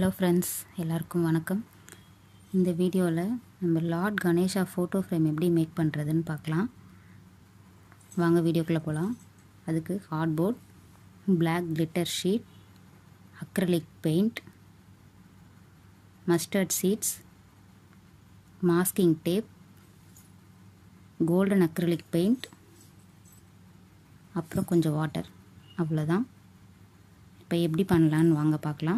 hello friends எல்லாருக்கும் வணக்கம் இந்த வீடியோவில் நம்ம லார்ட் கணேஷா ஃபோட்டோ ஃப்ரேம் எப்படி மேக் பண்ணுறதுன்னு பார்க்கலாம் வாங்க வீடியோக்குள்ளே போகலாம் அதுக்கு hardboard black glitter sheet acrylic paint mustard seeds masking tape golden acrylic paint அப்புறம் கொஞ்சம் வாட்டர் அவ்வளோதான் இப்போ எப்படி பண்ணலான்னு வாங்க பார்க்கலாம்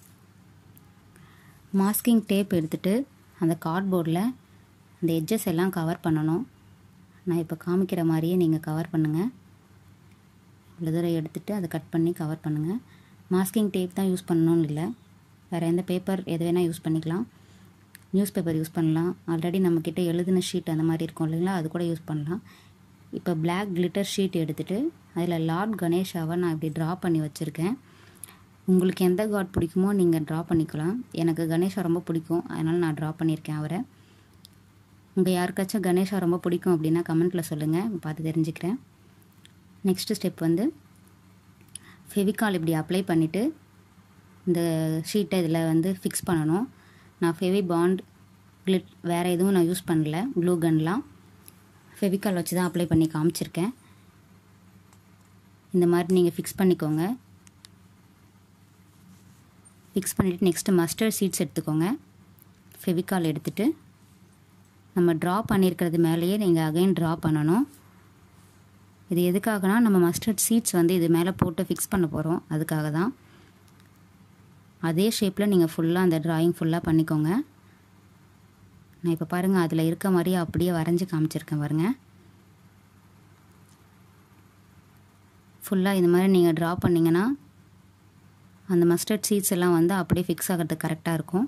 மாஸ்கிங் டேப் எடுத்துகிட்டு அந்த கார்ட்போர்டில் அந்த எட்ஜஸ் எல்லாம் கவர் பண்ணணும் நான் இப்போ காமிக்கிற மாதிரியே நீங்கள் கவர் பண்ணுங்கள் இவ்வளோ தூரம் எடுத்துகிட்டு அதை கட் பண்ணி கவர் பண்ணுங்கள் மாஸ்கிங் டேப் தான் யூஸ் பண்ணணும்னு இல்லை வேறு எந்த பேப்பர் எது வேணால் யூஸ் பண்ணிக்கலாம் நியூஸ் பேப்பர் யூஸ் பண்ணலாம் ஆல்ரெடி நம்மக்கிட்ட எழுதின ஷீட் அந்த மாதிரி இருக்கும் இல்லைங்களா அது கூட யூஸ் பண்ணலாம் இப்போ பிளாக் கிளிட்டர் ஷீட் எடுத்துகிட்டு அதில் லார்ட் கணேஷாவை நான் இப்படி ட்ரா பண்ணி வச்சுருக்கேன் உங்களுக்கு எந்த காட் பிடிக்குமோ நீங்கள் ட்ரா பண்ணிக்கலாம் எனக்கு கணேஷா ரொம்ப பிடிக்கும் அதனால் நான் ட்ரா பண்ணியிருக்கேன் அவரை உங்கள் யாருக்காச்சும் கணேஷா ரொம்ப பிடிக்கும் அப்படின்னா கமெண்ட்டில் சொல்லுங்கள் பார்த்து தெரிஞ்சுக்கிறேன் நெக்ஸ்ட்டு ஸ்டெப் வந்து ஃபெவிகால் இப்படி அப்ளை பண்ணிவிட்டு இந்த ஷீட்டை இதில் வந்து ஃபிக்ஸ் பண்ணணும் நான் ஃபெவி பாண்ட் கிளிட் வேறு எதுவும் நான் யூஸ் பண்ணல க்ளூ கன்லாம் ஃபெவிகால் வச்சு தான் அப்ளை பண்ணி காமிச்சிருக்கேன் இந்த மாதிரி நீங்கள் ஃபிக்ஸ் பண்ணிக்கோங்க ஃபிக்ஸ் பண்ணிவிட்டு நெக்ஸ்ட்டு மஸ்டர்ட் சீட்ஸ் எடுத்துக்கோங்க ஃபெவிகால் எடுத்துகிட்டு நம்ம ட்ரா பண்ணியிருக்கிறது மேலேயே நீங்கள் அகைன் ட்ரா பண்ணணும் இது எதுக்காகனா நம்ம மஸ்டர்ட் சீட்ஸ் வந்து இது மேலே போட்டு ஃபிக்ஸ் பண்ண போகிறோம் அதுக்காக தான் அதே ஷேப்பில் நீங்கள் ஃபுல்லாக அந்த ட்ராயிங் ஃபுல்லாக பண்ணிக்கோங்க நான் இப்போ பாருங்கள் அதில் இருக்க மாதிரியே அப்படியே வரைஞ்சி காமிச்சிருக்கேன் பாருங்கள் ஃபுல்லாக இந்த மாதிரி நீங்கள் ட்ரா பண்ணிங்கன்னா அந்த மஸ்டர்ட் சீட்ஸ் எல்லாம் வந்து அப்படியே ஃபிக்ஸ் ஆகிறதுக்கு கரெக்டாக இருக்கும்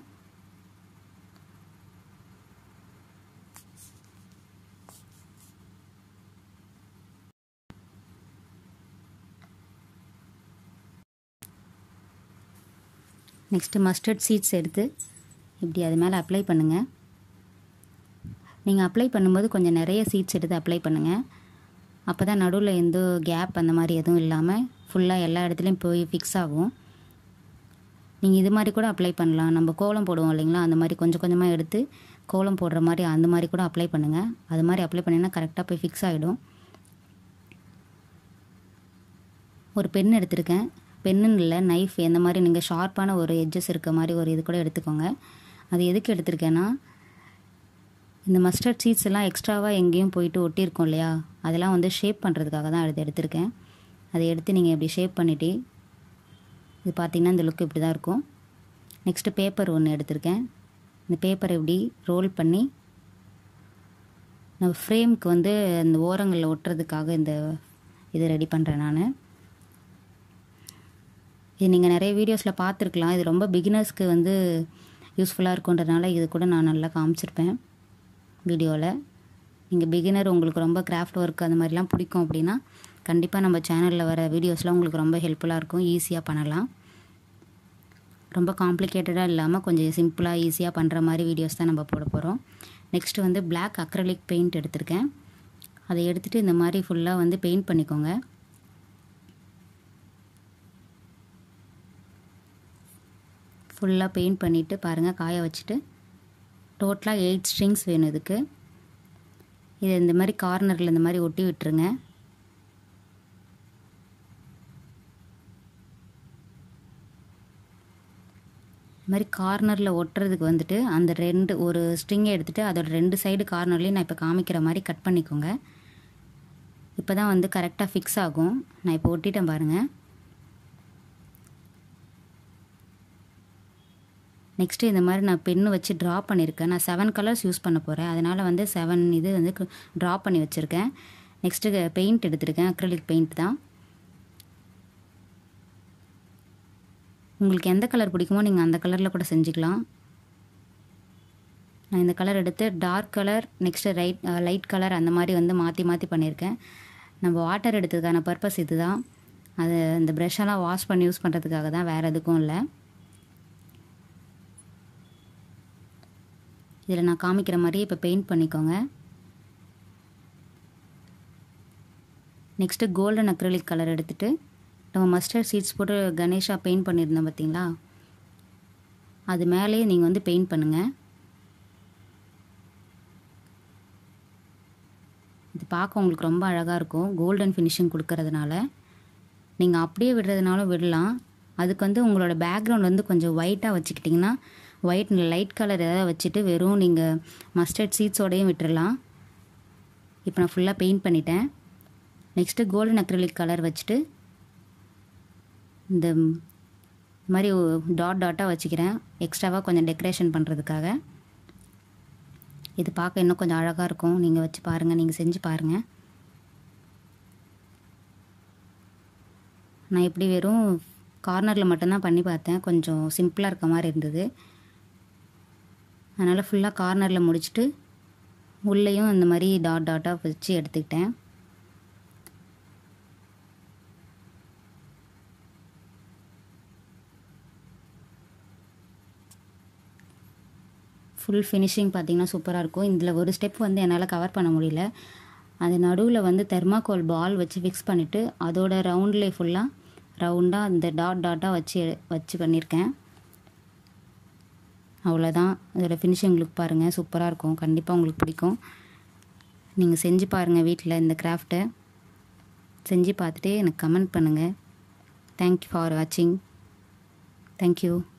நெக்ஸ்ட்டு மஸ்டர்ட் சீட்ஸ் எடுத்து இப்படி அது மேலே அப்ளை பண்ணுங்கள் நீங்கள் அப்ளை பண்ணும்போது கொஞ்சம் நிறைய சீட்ஸ் எடுத்து அப்ளை பண்ணுங்கள் அப்போ தான் நடுவில் எந்த கேப் அந்த மாதிரி எதுவும் இல்லாமல் ஃபுல்லாக எல்லா இடத்துலையும் போய் ஃபிக்ஸ் ஆகும் நீங்கள் இது மாதிரி கூட அப்ளை பண்ணலாம் நம்ம கோலம் போடுவோம் இல்லைங்களா அந்த மாதிரி கொஞ்சம் கொஞ்சமாக எடுத்து கோலம் போடுற மாதிரி அந்த மாதிரி கூட அப்ளை பண்ணுங்கள் அது மாதிரி அப்ளை பண்ணிங்கன்னா கரெக்டாக போய் ஃபிக்ஸ் ஆகிடும் ஒரு பென் எடுத்திருக்கேன் பென்னுன்னு இல்லை நைஃப் எந்த மாதிரி நீங்கள் ஷார்ப்பான ஒரு எட்ஜஸ் இருக்க மாதிரி ஒரு இது கூட எடுத்துக்கோங்க அது எதுக்கு எடுத்திருக்கேன்னா இந்த மஸ்டர்ட் சீட்ஸ் எல்லாம் எக்ஸ்ட்ராவாக எங்கேயும் போயிட்டு ஒட்டியிருக்கோம் இல்லையா அதெல்லாம் வந்து ஷேப் பண்ணுறதுக்காக தான் எடுத்து எடுத்திருக்கேன் அதை எடுத்து நீங்கள் இப்படி ஷேப் பண்ணிவிட்டு இது பார்த்திங்கன்னா இந்த லுக் இப்படி தான் இருக்கும் நெக்ஸ்ட்டு பேப்பர் ஒன்று எடுத்திருக்கேன் இந்த பேப்பரை இப்படி ரோல் பண்ணி நான் ஃப்ரேம்க்கு வந்து இந்த ஓரங்களில் ஒட்டுறதுக்காக இந்த இது ரெடி பண்ணுறேன் நான் இது நீங்கள் நிறைய வீடியோஸில் பார்த்துருக்கலாம் இது ரொம்ப பிகினர்ஸ்க்கு வந்து யூஸ்ஃபுல்லாக இருக்குன்றதுனால இது கூட நான் நல்லா காமிச்சிருப்பேன் வீடியோவில் நீங்கள் பிகினர் உங்களுக்கு ரொம்ப கிராஃப்ட் ஒர்க் அந்த மாதிரிலாம் பிடிக்கும் அப்படின்னா கண்டிப்பாக நம்ம சேனலில் வர வீடியோஸ்லாம் உங்களுக்கு ரொம்ப ஹெல்ப்ஃபுல்லாக இருக்கும் ஈஸியாக பண்ணலாம் ரொம்ப காம்ப்ளிகேட்டடாக இல்லாமல் கொஞ்சம் சிம்பிளாக ஈஸியாக பண்ணுற மாதிரி வீடியோஸ் தான் நம்ம போட போகிறோம் நெக்ஸ்ட்டு வந்து பிளாக் அக்ரலிக் பெயிண்ட் எடுத்திருக்கேன் அதை எடுத்துகிட்டு இந்த மாதிரி ஃபுல்லாக வந்து பெயிண்ட் பண்ணிக்கோங்க ஃபுல்லாக பெயிண்ட் பண்ணிவிட்டு பாருங்கள் காய வச்சுட்டு டோட்டலாக எயிட் ஸ்ட்ரிங்ஸ் வேணும் இதுக்கு இது இந்த மாதிரி கார்னரில் இந்த மாதிரி ஒட்டி விட்டுருங்க இது மாதிரி கார்னரில் ஒட்டுறதுக்கு வந்துட்டு அந்த ரெண்டு ஒரு ஸ்ட்ரிங்கை எடுத்துகிட்டு அதோட ரெண்டு சைடு கார்னர்லேயும் நான் இப்போ காமிக்கிற மாதிரி கட் பண்ணிக்கோங்க இப்போ தான் வந்து கரெக்டாக ஃபிக்ஸ் ஆகும் நான் இப்போ ஒட்டிட்டேன் பாருங்கள் நெக்ஸ்ட்டு இந்த மாதிரி நான் பென்னு வச்சு ட்ரா பண்ணியிருக்கேன் நான் செவன் கலர்ஸ் யூஸ் பண்ண போகிறேன் அதனால் வந்து செவன் இது வந்து ட்ரா பண்ணி வச்சுருக்கேன் நெக்ஸ்ட்டு பெயிண்ட் எடுத்திருக்கேன் அக்ரலிக் பெயிண்ட் தான் உங்களுக்கு எந்த கலர் பிடிக்குமோ நீங்கள் அந்த கலரில் கூட செஞ்சுக்கலாம் நான் இந்த கலர் எடுத்து dark colour next right light colour அந்த மாதிரி வந்து மாற்றி மாற்றி பண்ணியிருக்கேன் நம்ம வாட்டர் எடுத்ததுக்கான பர்பஸ் இது தான் அது இந்த ப்ரெஷ்ஷெல்லாம் வாஷ் பண்ணி யூஸ் பண்ணுறதுக்காக தான் வேறு எதுக்கும் இல்லை இதில் நான் காமிக்கிற மாதிரி இப்போ பெயிண்ட் பண்ணிக்கோங்க நெக்ஸ்ட்டு கோல்டன் அக்ரலிக் கலர் எடுத்துகிட்டு நம்ம மஸ்டர்ட் சீட்ஸ் போட்டு கணேஷா பெயிண்ட் பண்ணியிருந்தோம் பார்த்தீங்களா அது மேலேயே நீங்கள் வந்து பெயிண்ட் பண்ணுங்கள் இது பார்க்க உங்களுக்கு ரொம்ப அழகாக இருக்கும் கோல்டன் ஃபினிஷிங் கொடுக்கறதுனால நீங்கள் அப்படியே விடுறதுனாலும் விடலாம் அதுக்கு வந்து உங்களோட பேக்ரவுண்ட் வந்து கொஞ்சம் ஒயிட்டாக வச்சுக்கிட்டிங்கன்னா ஒயிட் லைட் கலர் ஏதாவது வச்சுட்டு வெறும் நீங்கள் மஸ்டர்ட் சீட்ஸோடையும் விட்டுறலாம் இப்போ நான் ஃபுல்லாக பெயிண்ட் பண்ணிட்டேன் நெக்ஸ்ட்டு கோல்டன் அக்ரிலிக் கலர் வச்சுட்டு இந்த மாதிரி டாட் டாட்டாக வச்சுக்கிறேன் எக்ஸ்ட்ராவாக கொஞ்சம் டெக்கரேஷன் பண்ணுறதுக்காக இது பார்க்க இன்னும் கொஞ்சம் அழகாக இருக்கும் நீங்கள் வச்சு பாருங்கள் நீங்கள் செஞ்சு பாருங்கள் நான் இப்படி வெறும் கார்னரில் மட்டும்தான் பண்ணி பார்த்தேன் கொஞ்சம் சிம்பிளாக இருக்க மாதிரி இருந்தது அதனால் ஃபுல்லாக கார்னரில் முடிச்சுட்டு உள்ளேயும் இந்த மாதிரி டாட் டாட்டாக வச்சு எடுத்துக்கிட்டேன் ஃபுல் ஃபினிஷிங் பார்த்திங்கன்னா சூப்பராக இருக்கும் இதில் ஒரு ஸ்டெப் வந்து என்னால் கவர் பண்ண முடியல அது நடுவில் வந்து தெர்மாக்கோல் பால் வச்சு ஃபிக்ஸ் பண்ணிவிட்டு அதோட ரவுண்ட்லேயே ஃபுல்லாக ரவுண்டாக இந்த டாட் டாட்டாக வச்சு வச்சு பண்ணியிருக்கேன் அவ்வளோதான் இதோட ஃபினிஷிங் லுக் பாருங்கள் சூப்பராக இருக்கும் கண்டிப்பாக உங்களுக்கு பிடிக்கும் நீங்கள் செஞ்சு பாருங்கள் வீட்டில் இந்த கிராஃப்ட்டை செஞ்சு பார்த்துட்டு எனக்கு கமெண்ட் பண்ணுங்கள் தேங்க்யூ ஃபார் வாட்சிங் தேங்க்யூ